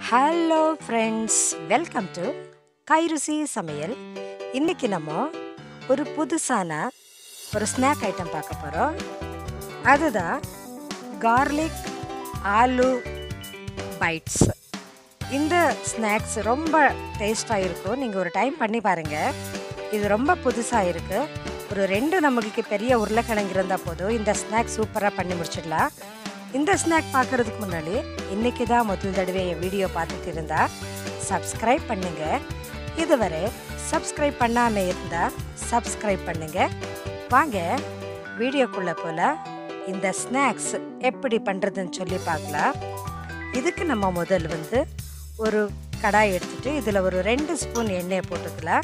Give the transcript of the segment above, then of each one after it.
hello friends welcome to Kairuchi சமையல் இன்னைக்கு நம்ம ஒரு புதுசான ஒரு ஸ்நாக் ஐட்டம் பார்க்க போகிறோம் அதுதான் கார்லிக் ஆலு பைட்ஸ் இந்த ஸ்நாக்ஸ் ரொம்ப டேஸ்ட்டாக இருக்கும் நீங்கள் ஒரு டைம் பண்ணி பாருங்கள் இது ரொம்ப புதுசாக இருக்குது ஒரு ரெண்டு நம்மளுக்கு பெரிய உருளைக்கிழங்கு இருந்தால் போதும் இந்த ஸ்நாக் சூப்பராக பண்ணி முடிச்சிடலாம் இந்த ஸ்நாக் பார்க்குறதுக்கு முன்னாடி இன்றைக்கி தான் முதல் தடவை என் வீடியோ பார்த்துட்டு இருந்தா சப்ஸ்கிரைப் பண்ணுங்க இதுவரை சப்ஸ்கிரைப் பண்ணாமல் இருந்தால் சப்ஸ்கிரைப் பண்ணுங்க வாங்க வீடியோக்குள்ளே போல இந்த ஸ்நாக்ஸ் எப்படி பண்ணுறதுன்னு சொல்லி பார்க்கலாம் இதுக்கு நம்ம முதல் வந்து ஒரு கடாய் எடுத்துட்டு இதில் ஒரு ரெண்டு ஸ்பூன் எண்ணெயை போட்டுக்கலாம்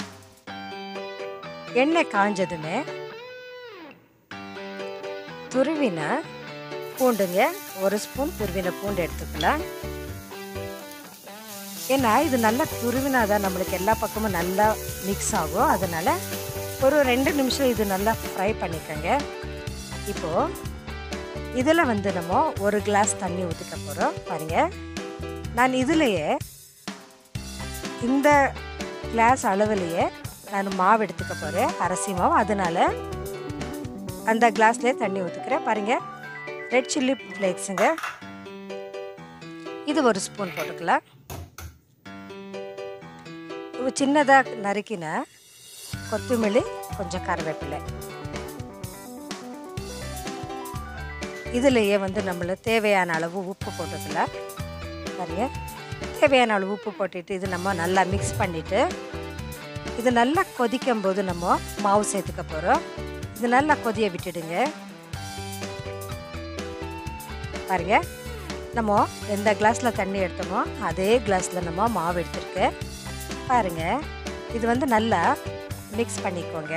எண்ணெய் காஞ்சதுமே துருவின பூண்டுங்க ஒரு ஸ்பூன் துருவின பூண்டு எடுத்துக்கலாம் ஏன்னா இது நல்லா துருவினா தான் நம்மளுக்கு எல்லா பக்கமும் நல்லா மிக்ஸ் ஆகும் அதனால் ஒரு ரெண்டு நிமிஷம் இது நல்லா ஃப்ரை பண்ணிக்கோங்க இப்போது இதில் வந்து நம்ம ஒரு கிளாஸ் தண்ணி ஊற்றிக்க போகிறோம் பாருங்கள் நான் இதுலேயே இந்த கிளாஸ் அளவுலேயே நான் மாவு எடுத்துக்க போகிறேன் அரிசி மாவு அதனால் அந்த கிளாஸ்லேயே தண்ணி ஊற்றிக்கிறேன் பாருங்கள் ரெட் சில்லி ஃப்ளேக்ஸுங்க இது ஒரு ஸ்பூன் போட்டுக்கலாம் சின்னதாக நறுக்கின கொத்தமல்லி கொஞ்சம் கருவேப்பிலை இதுலேயே வந்து நம்மள தேவையான அளவு உப்பு போட்டுக்கலாம் பாருங்க தேவையான அளவு உப்பு போட்டுட்டு இது நம்ம நல்லா மிக்ஸ் பண்ணிவிட்டு இது நல்லா கொதிக்கும் போது நம்ம மாவு சேர்த்துக்க போகிறோம் இது நல்லா கொதிய விட்டுடுங்க பாருங்க நம்ம எந்த கிளாஸில் தண்ணி எடுத்தோமோ அதே கிளாஸில் நம்ம மாவு எடுத்துருக்கு பாருங்க இது வந்து நல்லா மிக்ஸ் பண்ணிக்கோங்க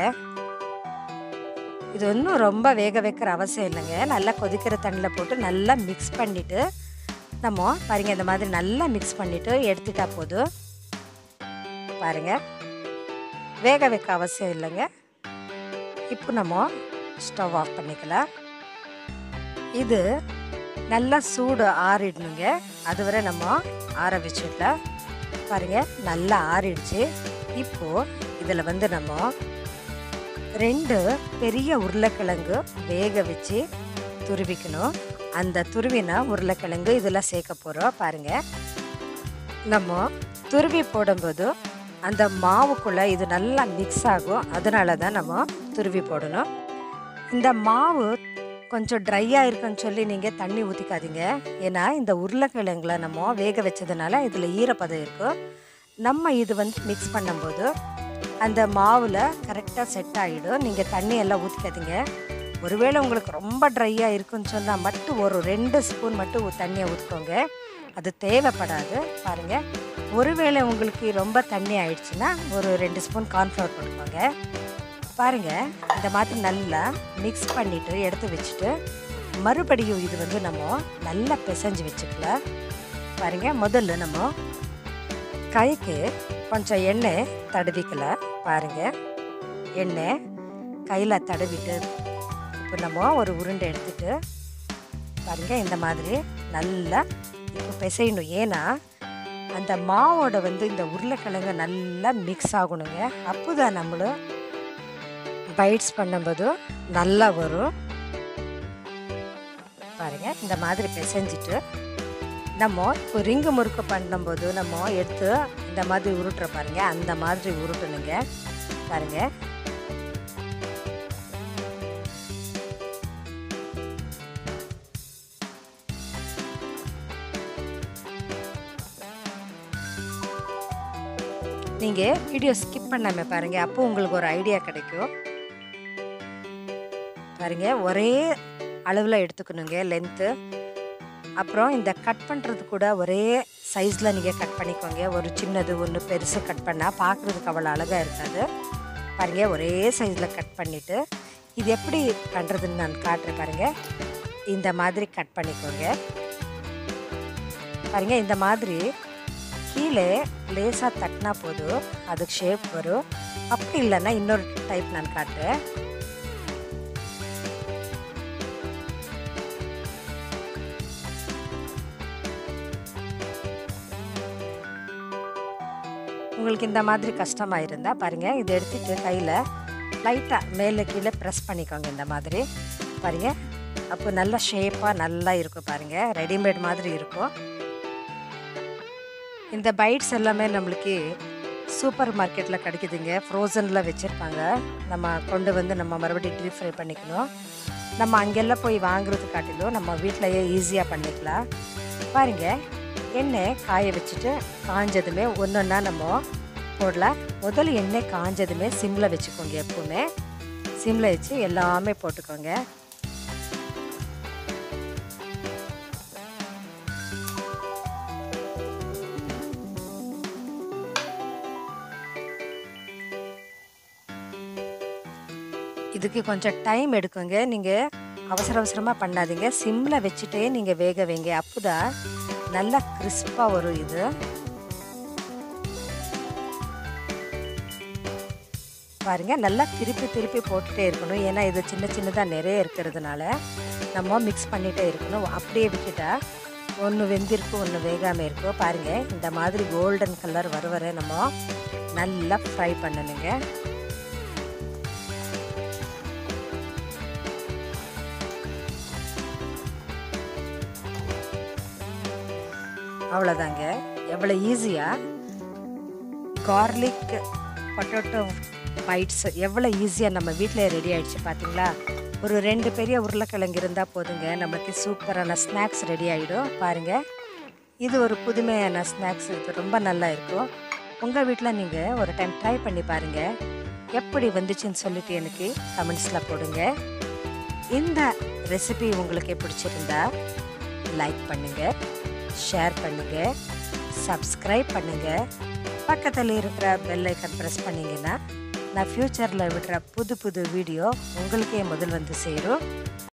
இது ஒன்றும் ரொம்ப வேக வைக்கிற அவசியம் இல்லைங்க நல்லா கொதிக்கிற தண்ணியில் போட்டு நல்லா மிக்ஸ் பண்ணிவிட்டு நம்ம பாருங்கள் இந்த மாதிரி நல்லா மிக்ஸ் பண்ணிவிட்டு எடுத்துட்டா போதும் பாருங்கள் வேக வைக்க அவசியம் இல்லைங்க இப்போ நம்ம ஸ்டவ் ஆஃப் பண்ணிக்கலாம் இது நல்லா சூடு ஆறிடணுங்க அதுவரை நம்ம ஆற வச்சுக்கலாம் பாருங்க நல்லா ஆறிடுச்சு இப்போது இதில் வந்து நம்ம ரெண்டு பெரிய உருளைக்கிழங்கு வேக வச்சு துருவிக்கணும் அந்த துருவின உருளைக்கிழங்கு இதில் சேர்க்க போகிறோம் பாருங்கள் நம்ம துருவி போடும்போது அந்த மாவுக்குள்ளே இது நல்லா மிக்ஸ் ஆகும் அதனால தான் நம்ம துருவி போடணும் இந்த மாவு கொஞ்சம் ட்ரையாக இருக்குன்னு சொல்லி நீங்கள் தண்ணி ஊற்றிக்காதீங்க ஏன்னா இந்த உருளைக்கிழங்குல நம்ம வேக வச்சதுனால இதில் ஈரப்பதம் இருக்கும் நம்ம இது வந்து மிக்ஸ் பண்ணும்போது அந்த மாவில் கரெக்டாக செட் ஆகிடும் நீங்கள் தண்ணி எல்லாம் ஊற்றிக்காதீங்க ஒருவேளை உங்களுக்கு ரொம்ப ட்ரையாக இருக்குன்னு சொன்னால் மட்டும் ஒரு ரெண்டு ஸ்பூன் மட்டும் தண்ணியை ஊற்றிக்கோங்க அது தேவைப்படாது பாருங்கள் ஒருவேளை உங்களுக்கு ரொம்ப தண்ணி ஆயிடுச்சுன்னா ஒரு ரெண்டு ஸ்பூன் கார்ன்ஃப்ளவர் போட்டுக்கோங்க பாருங்கள் இந்த மாதிரி நல்லா மிக்ஸ் பண்ணிவிட்டு எடுத்து வச்சுட்டு மறுபடியும் இது வந்து நம்ம நல்லா பிசைஞ்சு வச்சுக்கலாம் பாருங்கள் முதல்ல நம்ம கைக்கு கொஞ்சம் எண்ணெய் தடவிக்கலாம் பாருங்கள் எண்ணெய் கையில் தடவிட்டு இப்போ நம்ம ஒரு உருண்டை எடுத்துட்டு பாருங்கள் இந்த மாதிரி நல்லா இப்போ பிசையணும் ஏன்னா அந்த மாவோட வந்து இந்த உருளைக்கிழங்கு நல்லா மிக்ஸ் ஆகணுங்க அப்போ தான் நம்மளும் பைட்ஸ் பண்ணும்போது நல்லா வரும் பாருங்க இந்த மாதிரி பிசைஞ்சிட்டு நம்ம இப்போ ரிங்கு முறுக்கு பண்ணும்போது நம்ம எடுத்து இந்த மாதிரி உருட்டுற பாருங்க அந்த மாதிரி உருட்டணுங்க பாருங்க நீங்கள் வீடியோ ஸ்கிப் பண்ணாமல் பாருங்கள் அப்போ உங்களுக்கு ஒரு ஐடியா கிடைக்கும் பாருங்க ஒரே அளவில் எடுத்துக்கணுங்க லென்த்து அப்புறம் இந்த கட் பண்ணுறது கூட ஒரே சைஸில் நீங்கள் கட் பண்ணிக்கோங்க ஒரு சின்னது ஒன்று பெருசு கட் பண்ணால் பார்க்குறதுக்கு அவ்வளோ அழகாக இருக்காது பாருங்க ஒரே சைஸில் கட் பண்ணிவிட்டு இது எப்படி பண்ணுறதுன்னு நான் காட்டுறேன் பாருங்கள் இந்த மாதிரி கட் பண்ணிக்கோங்க பாருங்க இந்த மாதிரி கீழே லேசாக தட்டினா போதும் அதுக்கு ஷேப் வரும் அப்படி இல்லைன்னா இன்னொரு டைப் நான் காட்டுறேன் உங்களுக்கு இந்த மாதிரி கஷ்டமாக இருந்தால் பாருங்கள் இதை எடுத்துகிட்டு கையில் லைட்டாக மேலே கீழே ப்ரெஸ் பண்ணிக்கோங்க இந்த மாதிரி பாருங்கள் அப்போ நல்ல ஷேப்பாக நல்லா இருக்கும் பாருங்கள் ரெடிமேட் மாதிரி இருக்கும் இந்த பைட்ஸ் எல்லாமே நம்மளுக்கு சூப்பர் மார்க்கெட்டில் கிடைக்குதுங்க ஃப்ரோசனில் வச்சுருப்பாங்க நம்ம கொண்டு வந்து நம்ம மறுபடியும் டீப் ஃப்ரை பண்ணிக்கணும் நம்ம அங்கெல்லாம் போய் வாங்குறது காட்டிலும் நம்ம வீட்டிலையே ஈஸியாக பண்ணிக்கலாம் பாருங்கள் எண்ணெய் காய வச்சுட்டு காஞ்சதுமே ஒன்று ஒன்றா நம்ம போடலாம் முதல் எண்ணெய் காஞ்சதுமே சிம்மில் வச்சுக்கோங்க எப்பவுமே சிம்மில் வச்சு எல்லாமே போட்டுக்கோங்க இதுக்கு கொஞ்சம் டைம் எடுக்குங்க நீங்கள் அவசர அவசரமாக பண்ணாதீங்க சிம்மில் வச்சுட்டே நீங்கள் வேக வைங்க அப்போ தான் நல்லா கிறிஸ்பாக வரும் இது பாருங்க நல்லா திருப்பி திருப்பி போட்டுகிட்டே இருக்கணும் ஏன்னா இது சின்ன சின்னதாக நிறைய இருக்கிறதுனால நம்ம மிக்ஸ் பண்ணிகிட்டே இருக்கணும் அப்படியே விட்டுட்டா ஒன்று வெந்திருக்கும் ஒன்று வேகாமல் இருக்கும் பாருங்கள் இந்த மாதிரி கோல்டன் கலர் வர வர நம்ம நல்லா ஃப்ரை பண்ணணுங்க அவ்வளோதாங்க எவ்வளோ ஈஸியாக கார்லிக் பொட்டேட்டோ பைட்ஸ் எவ்வளோ ஈஸியாக நம்ம வீட்டில் ரெடி ஆகிடுச்சு பார்த்தீங்களா ஒரு ரெண்டு பெரிய உருளைக்கிழங்கு இருந்தால் போதுங்க நமக்கு சூப்பரான ஸ்நாக்ஸ் ரெடி ஆகிடும் பாருங்கள் இது ஒரு புதுமையான ஸ்நாக்ஸ் இது ரொம்ப நல்லா இருக்கும் உங்கள் வீட்டில் நீங்கள் ஒரு டைம் ட்ரை பண்ணி பாருங்கள் எப்படி வந்துச்சுன்னு சொல்லிட்டு எனக்கு கமெண்ட்ஸில் போடுங்க இந்த ரெசிபி உங்களுக்கு பிடிச்சிருந்தா லைக் பண்ணுங்கள் ஷேர் பண்ணுங்கள் சப்ஸ்கிரைப் பண்ணுங்கள் பக்கத்தில் இருக்கிற பெல் ஐக்கன் ப்ரெஸ் பண்ணிங்கன்னா நான் ஃப்யூச்சரில் விடுற புது புது வீடியோ உங்களுக்கே முதல் வந்து சேரும்